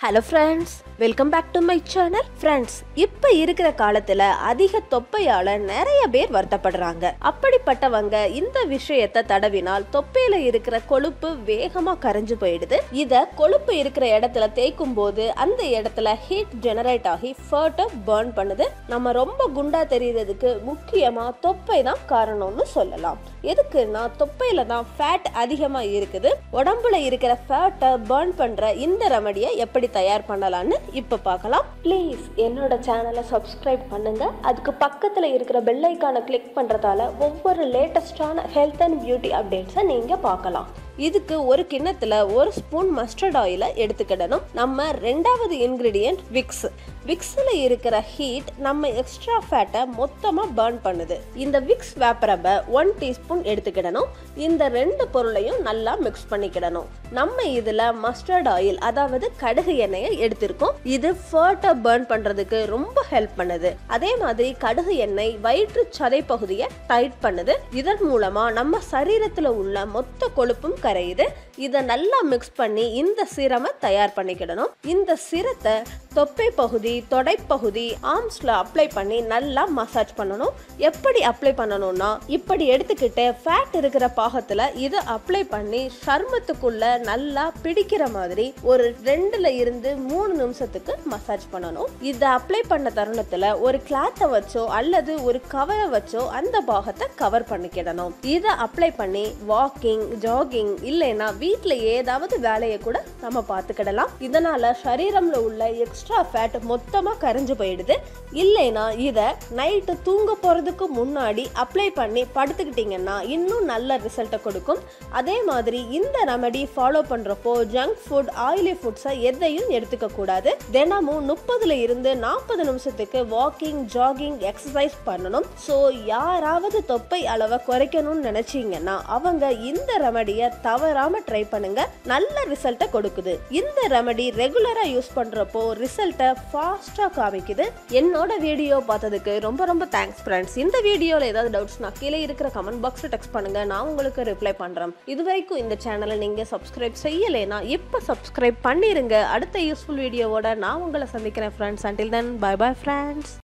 hello friends welcome back to my channel friends இப்போ இருக்கிற காலத்துல அதிக தொப்பையால நிறைய பேர் வருத்தப்படுறாங்க அப்படிப்பட்டவங்க இந்த விஷயத்தை தடவினால் தொப்பையில இருக்கிற கொழுப்பு வேகமா கரைஞ்சு போயிடுது இத கொழுப்பு இருக்கிற இடத்துல தேய்க்கும் போது அந்த இடத்துல ஹீட் ஜெனரேட் ஆகி ஃபர்ட்டை பேர்ன் பண்ணுது நம்ம ரொம்ப குண்டா தெரியறதுக்கு முக்கியமா தொப்பை தான் காரணம்னு சொல்லலாம் எதுக்குன்னா தொப்பையில தான் ஃபேட் அதிகமா இருக்குது உடம்புல இருக்கிற ஃபேட்டை பேர்ன் பண்ற இந்த ரெமடியை எப்படி தயார் பண்ணலாம்னு இப்போ பார்க்கலாம் ப்ளீஸ் என்னோட சேனலை சப்ஸ்கிரைப் பண்ணுங்க அதுக்கு பக்கத்துல இருக்கிற பெல் ஐக்கானை கிளிக் பண்றதால ஒவ்வொரு லேட்டஸ்டான ஹெல்த் அண்ட் பியூட்டி அப்டேட்ஸை நீங்க பார்க்கலாம் இதுக்கு ஒரு கிண்ணத்துல ஒரு ஸ்பூன் மஸ்டர்ட் ஆயிலை எடுத்துக்கிடணும் நம்ம ரெண்டாவது இன்கிரீடியன்ட் விக்ஸ் விக்ஸில் இருக்கிற ஹீட் நம்ம எக்ஸ்ட்ரா ஃபேட்டை மொத்தமாக பர்ன் பண்ணுது இந்த விக்ஸ் வேப்பரப்பை ஒன் டீஸ்பூன் எடுத்துக்கிடணும் இந்த ரெண்டு பொருளையும் நல்லா மிக்ஸ் பண்ணிக்கிடணும் நம்ம இதில் மஸ்டர்ட் ஆயில் அதாவது கடுகு எண்ணெயை எடுத்திருக்கோம் இது ஃபர்ட்டை பர்ன் பண்ணுறதுக்கு ரொம்ப ஹெல்ப் பண்ணுது அதே மாதிரி கடுகு எண்ணெய் வயிற்று சதை பகுதியை டைட் பண்ணுது இதன் மூலமாக நம்ம சரீரத்தில் உள்ள மொத்த கொழுப்பும் கரையுது இதை நல்லா மிக்ஸ் பண்ணி இந்த சிரமை தயார் பண்ணிக்கிடணும் இந்த சிரத்தை தொப்பை பகுதி தொடைப்பகுதி ஆர்ம்ஸ்ல அப்ளை பண்ணி நல்லா மசாஜ் பண்ணணும் எப்படி அப்ளை பண்ணணும்னா இப்படி எடுத்துக்கிட்டு ஃபேட் இருக்கிற பாகத்துல இதை அப்ளை பண்ணி சர்மத்துக்குள்ள நல்லா பிடிக்கிற மாதிரி ஒரு ரெண்டுல இருந்து மூணு நிமிஷத்துக்கு மசாஜ் பண்ணணும் இதை அப்ளை பண்ண தருணத்துல ஒரு கிளாத்தை வச்சோ அல்லது ஒரு கவரை வச்சோ அந்த பாகத்தை கவர் பண்ணிக்கிடணும் இதை அப்ளை பண்ணி வாக்கிங் ஜாகிங் இல்லைன்னா வீட்டில் ஏதாவது வேலையை கூட நம்ம பார்த்துக்கிடலாம் இதனால சரீரம்ல உள்ள எக்ஸ்ட்ரா ஃபேட் மொத்தமாக கரைஞ்சு போயிடுது இல்லைன்னா இதை நைட்டு தூங்க போகிறதுக்கு முன்னாடி அப்ளை பண்ணி படுத்துக்கிட்டிங்கன்னா இன்னும் நல்ல ரிசல்ட்டை கொடுக்கும் அதே மாதிரி இந்த ரெமடி ஃபாலோ பண்ணுறப்போ ஜங்க் ஃபுட் ஆயிலி ஃபுட்ஸை எதையும் எடுத்துக்க கூடாது தினமும் முப்பதுல இருந்து நாற்பது நிமிஷத்துக்கு வாக்கிங் ஜாகிங் எக்ஸசைஸ் பண்ணணும் ஸோ யாராவது தொப்பை அளவை குறைக்கணும்னு நினைச்சீங்கன்னா அவங்க இந்த ரெமடியை தவறாம ட்ரை பண்ணுங்க நல்ல ரிசல்ட்டை கொடுக்குது இந்த ரெமடி ரெகுலரா யூஸ் பண்றப்போ ரிசல்ட்டை ஃபாஸ்டா காமிக்குது என்னோட வீடியோ பார்த்ததுக்கு ரொம்ப ரொம்ப தேங்க்ஸ் ஃப்ரெண்ட்ஸ் இந்த வீடியோல ஏதாவது டவுட்ஸ்னா கீழே இருக்கிற கமெண்ட் பாக்ஸ்ல டெக்ஸ்ட் பண்ணுங்க நான் உங்களுக்கு ரிப்ளை பண்றேன் இது வரைக்கும் இந்த சேனலை நீங்க சப்ஸ்கிரைப் செய்யலைனா இப்போ சப்ஸ்கிரைப் பண்ணிருங்க அடுத்த யூஸ்ஃபுல் வீடியோவோட நான் உங்களை சந்திக்கிறேன் friends until then bye bye friends